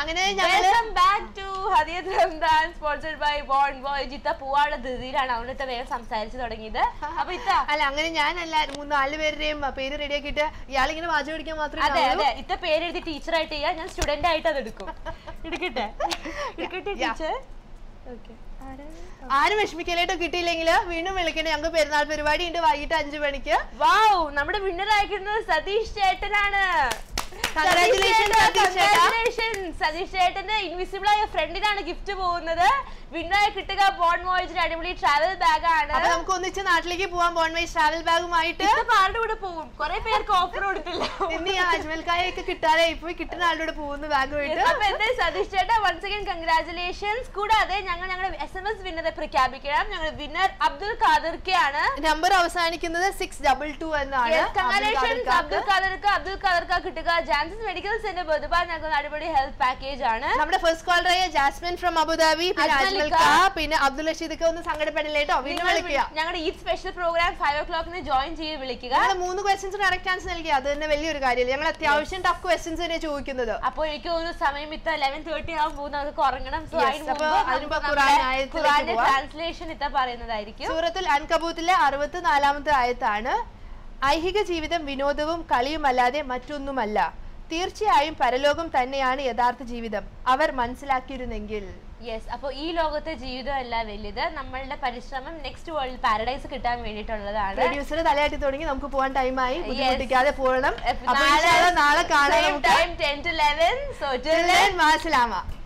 അങ്ങനെ ഞങ്ങള് welcome back to Hadiyath Ramadan sponsored by Bon Boy ജിത്ത പൂവാളുടെ ധൃതിയിലാണ് അതുകൊണ്ട് വേഗം സംസാരിച്ചു തുടങ്ങിയത് അപ്പൊ ഇത്ത അല്ല അങ്ങനെ ഞാനല്ല മൂന്ന് നാല് പേരുടെയും പേര് റെഡിയാക്കിയിട്ട് ഇയാളിങ്ങനെ വാചകം പിടിക്കാൻ മാത്രമേ അതെ ഉണ്ടാവുള്ളൂ. അതെ ഇത്ത പേര് എഴുതി ടീച്ചറായിട്ട് ചെയ്യാം ഞാൻ സ്റ്റുഡന്റ് ആയിട്ട് അത് എടുക്കും എടുക്കട്ടെ എടുക്കട്ടെ Yeah. ടീച്ചർ ഓക്കെ ആരും വിഷമിക്കലായിട്ടോ കിട്ടിയില്ലെങ്കിൽ വീണ്ടും വിളിക്കണേ ഞങ്ങൾക്ക് പെരുന്നാൾ പരിപാടി ഉണ്ട് വൈകിട്ട് അഞ്ചു മണിക്ക് വാവ് നമ്മുടെ വിന്നർ അയക്കുന്നത് സതീഷ് ചേട്ടനാണ് Congratulations, സതീഷ് ചേട്ടാ. Congratulations. സതീഷ് ചേട്ടന്റെ ഇൻവിസിബിൾ ആയ ഫ്രണ്ടിനാണ് ഗിഫ്റ്റ് പോകുന്നത് വിന്നറായി കിട്ടുക ബോൺ വോയിച്ചിന്റെ അടിപൊളി ട്രാവൽ ബാഗ് ആണ് അപ്പൊ നമുക്ക് ഒന്നിച്ച് നാട്ടിലേക്ക് പോവാൻ ബോൺവൈസ് ട്രാവൽ ബാഗുമായിട്ട് ഇതിപ്പോ ആരുടെ കൂടെ പോകും കുറെ പേർക്ക് ഓഫർ കൊടുത്തില്ല ഇന്ന് ഈ അജ്മൽക്കായൊക്കെ കിട്ടാതെ ഇപ്പൊ കിട്ടുന്ന ആളുടെ കൂടെ പോകുന്നു ബാഗുമായിട്ട് അപ്പൊ എന്തായാലും സതീഷ് ചേട്ടാ വൺസ് അഗൈൻ കൺഗ്രാചുലേഷൻസ് കൂടാതെ ഞങ്ങൾ ഞങ്ങളുടെ എസ് എം എസ് വിന്നറെ പ്രഖ്യാപിക്കണം ഞങ്ങളുടെ വിന്നർ അബ്ദുൽ ഖാദർക്കെയാണ് നമ്പർ അവസാനിക്കുന്നത് സിക്സ് ഡബിൾ ടു എന്നാണ് കൺഗ്രാലേഷൻസ് അബ്ദുൽ അബ്ദുൽ ഖാദർക്ക് അബ്ദുൽ ഖാദർക്ക് കിട്ടുക ജാൻസസ് മെഡിക്കൽ സെന്റർ ബന്ധുപാൽ നൽകുന്ന അടിപൊളി ഹെൽത്ത് പാക്കേജ് ആണ് നമ്മുടെ ഫസ്റ്റ് കോളറായ ജാസ്മിൻ ഫ്രം അബുദാബി പിന്നെ അജ്മൽ അജ്മൽ ഇക്ക. ഖാ പിന്നെ അബ്ദുൽ റഷീദ് ഒന്ന് സങ്കടപ്പെടില്ലേട്ടോ വീണ്ടും വിളിക്കുക ഞങ്ങളുടെ ഈ സ്പെഷ്യൽ പ്രോഗ്രാം ഫൈവ് ഓ ക്ലോക്കിന് ജോയിൻ ചെയ്ത് വിളിക്കുക ഞങ്ങൾ മൂന്ന് ക്വസ്റ്റ്യൻസ് കറക്റ്റ് ആൻസർ നൽകി അത് തന്നെ വലിയൊരു കാര്യമില്ല ഞങ്ങൾ അത്യാവശ്യം ടഫ് ക്വസ്റ്റ്യൻസ് തന്നെ ചോദിക്കുന്നത് അപ്പോൾ എനിക്ക് തോന്നുന്നു സമയം ഇത്ത ലെവൻ തേർട്ടി ആകുമ്പോൾ പോകുന്ന നമുക്ക് ഉറങ്ങണം സോ Yes, അതിന് അപ്പൊ മുമ്പ് അതിന് മുമ്പ് നമുക്ക് ഖുറാൻ നമ്മുടെ ആയത്തിലേക്ക് ഖുറാന്റെ പോവാം. ട്രാൻസ്ലേഷൻ ഇത്ത പറയുന്നതായിരിക്കും സൂറത്തുൽ അൻകബൂത്തിലെ അറുപത്തി നാലാമത്തെ ആയത്താണ് ഐഹിക ജീവിതം വിനോദവും കളിയുമല്ലാതെ മറ്റൊന്നുമല്ല തീർച്ചയായും പരലോകം തന്നെയാണ് യഥാർത്ഥ ജീവിതം അവർ മനസ്സിലാക്കിയിരുന്നെങ്കിൽ യെസ് അപ്പോൾ ഈ ലോകത്തെ ജീവിതമല്ല വലുത് നമ്മളുടെ പരിശ്രമം നെക്സ്റ്റ് വേൾഡ് പാരഡൈസ് കിട്ടാൻ വേണ്ടിയിട്ടുള്ളതാണ് പ്രൊഡ്യൂസർ തലയാട്ടി തുടങ്ങി നമുക്ക് പോകാൻ ടൈമായി ബുദ്ധിമുട്ടിക്കാതെ പോകണം അപ്പൊ അപ്പൊ ഇൻഷാ അല്ലാ നാളെ കാണാം same നമുക്ക് time 10 to 11 so till Till then then, മാസലാമ